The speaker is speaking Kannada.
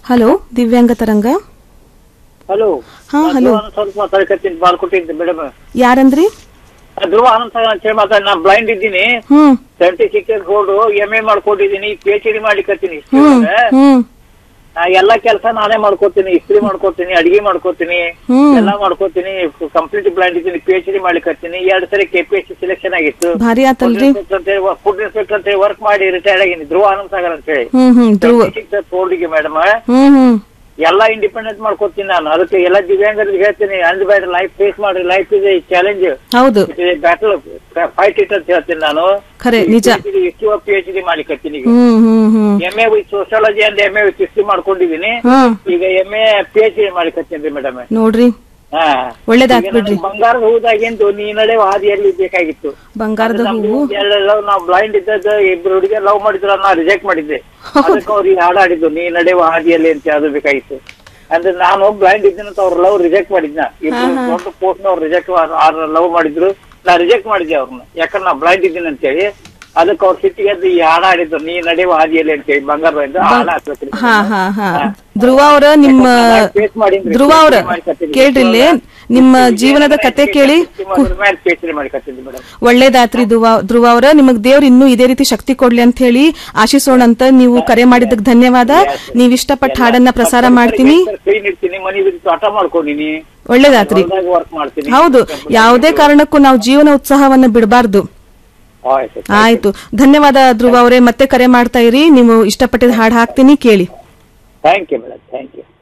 ಹಲೋ ದಿವ್ಯಾಂಗ ತರಂಗ ಹಲೋ ಹಾ, hello. ಸ್ವಲ್ಪ ಮಾತಾಡಕತ್ತೀನಿ ಬಾಲ್ಕೊಟ್ಟಿದ್ದೆ ಮೇಡಮ್ ಯಾರಂದ್ರಿ ಧ್ರುವ ಆನಂದ್ ಸಾಗರ್ ಅಂತ ಹೇಳಿ ಮಾತಾಡಿ ನಾನು ಬ್ಲೈಂಡ್ ಇದ್ದೀನಿ hmm seventy six gold M A ಮಾಡ್ಕೊಂಡಿದ್ದೀನಿ ಪಿ ಎಚ್ ಡಿ ಮಾಡ್ಲಿಕತ್ತೀನಿ ಹ್ಮ್ ಹ್ಮ್ ಎಲ್ಲಾ ಕೆಲಸ ನಾನೇ ಮಾಡ್ಕೋತೀನಿ ಇಸ್ತ್ರಿ ಮಾಡ್ಕೋತೀನಿ ಅಡಿಗೆ ಮಾಡ್ಕೋತೀನಿ ಹ್ಮ್. ಎಲ್ಲಾ ಮಾಡ್ಕೋತೀನಿ ಕಂಪ್ಲೀಟ್ ಬ್ಲೈಂಡ್ ಇದ್ದೀನಿ ಪಿ ಎಚ್ ಡಿ ಮಾಡ್ಲಿಕತ್ತೀನಿ ಎರಡ್ ಸರಿ K P S C selection ಆಗಿತ್ತು ಭಾರಿ ಆತಲ್ರಿ ಫುಡ್ ಇನ್ಸ್ಪೆಕ್ಟರ್ ಅಂತ ಹೇಳಿ ವರ್ಕ್ ಮಾಡಿ ರಿಟೈರ್ಡ್ ಆಗಿನಿ ಧ್ರುವ ಆನಂದ್ ಸಾಗರ್ ಅಂತ ಹೇಳಿ ಹ್ಮ್ ಹ್ಮ್ ಧ್ರುವ ಗೋಲ್ಡ್ಗೆ ಮೇಡಮ್ ಹ್ಮ್ ಹ್ಮ್ ಎಲ್ಲಾ ಇಂಡಿಪೆಂಡೆಂಟ್ ಮಾಡ್ಕೋತೀನಿ ನಾನು ಅದಕ್ಕೆ ಎಲ್ಲ ದಿವ್ಯಾಂಗರಿಗೆ ಹೇಳ್ತೀನಿ ಅಂದ್ಬೇಡ ಲೈಫ್ ಫೇಸ್ ಮಾಡ್ರಿ ಲೈಫ್ ಇದೆ ಚಾಲೆಂಜ್ ಹೌದು ಬ್ಯಾಟಲ್ ಫೈಟ್ ಇಟ್ ಅಂತ ಹೇಳ್ತೀನಿ ನಾನು ಖರೆ ನಿಜ ಎಷ್ಟು ಪಿ ಎಚ್ ಡಿ ಮಾಡ್ಲಿಕತ್ತೀನಿ ಈಗ ಹ್ಮ್ ಹ್ಮ್ ಹ್ಮ್ M A with sociology and M A with history ಮಾಡ್ಕೊಂಡಿದೀನಿ ಹ್ಮ್ ಈಗ M A P H D ಮಾಡ್ಲಿಕತ್ತೀನಿ ಮೇಡಮ್ ನೋಡ್ರಿ ಹಾ ಒಳ್ಳೇದಾತ್ ಈಗ ಬಿಡ್ರಿ ನನಗೆ ಬಂಗಾರದ ಹೂದಾಗಿಂದು ನೀ ನಡೆ ಹಾದಿಯಲ್ಲಿ ಬೇಕಾಗಿತ್ತು ಬಂಗಾರದ ಹೂವು ಲವ್ ನಾವು ಬ್ಲೈಂಡ್ ಇದ್ದದ್ದು ಇಬ್ರು ಹುಡುಗಿ ಲವ್ ಮಾಡಿದ್ರ ನಾ ರಿಜೆಕ್ಟ್ ಮಾಡಿದ್ದೆ ಅದಕ್ಕೆ ಅವ್ರಿಗೆ ಹಾಡಾಡಿದ್ದು ನೀ ನಡೆಯುವ ಹಾದಿಯಲ್ಲಿ ಅಂತ ಯಾವ್ದು ಬೇಕಾಗಿತ್ತು ಅಂದ್ರೆ ನಾನು ಬ್ಲೈಂಡ್ ಇದ್ದೀನಿ ಅಂತ ಅವ್ರ ಲವ್ ರಿಜೆಕ್ಟ್ ಮಾಡಿದ್ನ ಇಬ್ರು ದೊಡ್ಡ ಪೋಸ್ಟ್ ಅವ್ರು ರಿಜೆಕ್ಟ್ ಲವ್ ಮಾಡಿದ್ರು ನಾ ರಿಜೆಕ್ಟ್ ಮಾಡಿದ್ದೆ ಅವ್ರನ್ನ ಯಾಕಂದ್ರೆ ನಾ ಬ್ಲೈಂಡ್ ಇದ್ದೀನಿ ಅಂತೇಳಿ ಅದಕ್ಕೆ ಅವ್ರ ಸಿಟ್ಟಿಗೆ ಎದ್ದು ಈ ಹಾಡ ಆಡಿದ್ರು ನೀ ನಡೆಯುವ ಹಾದಿಯಲ್ಲಿ ಅಂತೇಳಿ ಬಂಗಾರದಿಂದ ಹಾಡ ಹಾಕ್ಬೇಕ್ರಿ ಹಾ ಹಾ ಹಾ ಧ್ರುವ ಅವ್ರ ನಿಮ್ಮ ಫೇಸ್ ಮಾಡಿದ್ರಿ ಧ್ರುವ ಅವ್ರ ಕೇಳ್ರಿ ಇಲ್ಲಿ ನಿಮ್ಮ ಜೀವನದ ಕತೆ ಕೇಳಿ ಪೇಚ್ ಮಾಡ್ಕತ್ತೀನಿ ಮೇಡಮ್ ಒಳ್ಳೇದಾತ್ರಿ ಧ್ರುವ ಧ್ರುವ ಅವ್ರ ನಿಮಗ್ ದೇವ್ರ ಇನ್ನೂ ಇದೇ ರೀತಿ ಶಕ್ತಿ ಕೊಡ್ಲಿ ಅಂತ ಹೇಳಿ ಆಶಿಸೋಣ ಅಂತ ನೀವು ಕರೆ ಮಾಡಿದ್ದಕ್ಕೆ ಧನ್ಯವಾದ ನೀವ್ ಇಷ್ಟಪಟ್ಟ ಹಾಡನ್ನ ಪ್ರಸಾರ ಮಾಡ್ತೀನಿ ಕೈ ನಿಡ್ತೀನಿ ಮನಿ ಬಿದ್ದು ಆಟ ಮಾಡ್ಕೊಂಡಿನಿ ಒಳ್ಳೇದಾತ್ರಿ ವರ್ಕ್ ಮಾಡ್ತೀನಿ ಹೌದು ಯಾವುದೇ ಕಾರಣಕ್ಕೂ ನಾವು ಜೀವನ ಉತ್ಸಾಹವನ್ನ ಬಿಡಬಾರ್ದು ಆಯ್ತು ಆಯ್ತು ಧನ್ಯವಾದ ಧ್ರುವ ಅವರೇ ಮತ್ತೆ ಕರೆ ಮಾಡ್ತಾ ಇರಿ ನೀವು ಇಷ್ಟಪಟ್ಟಿದ ಹಾಡು ಹಾಕ್ತೀನಿ ಕೇಳಿ thank you madam thank you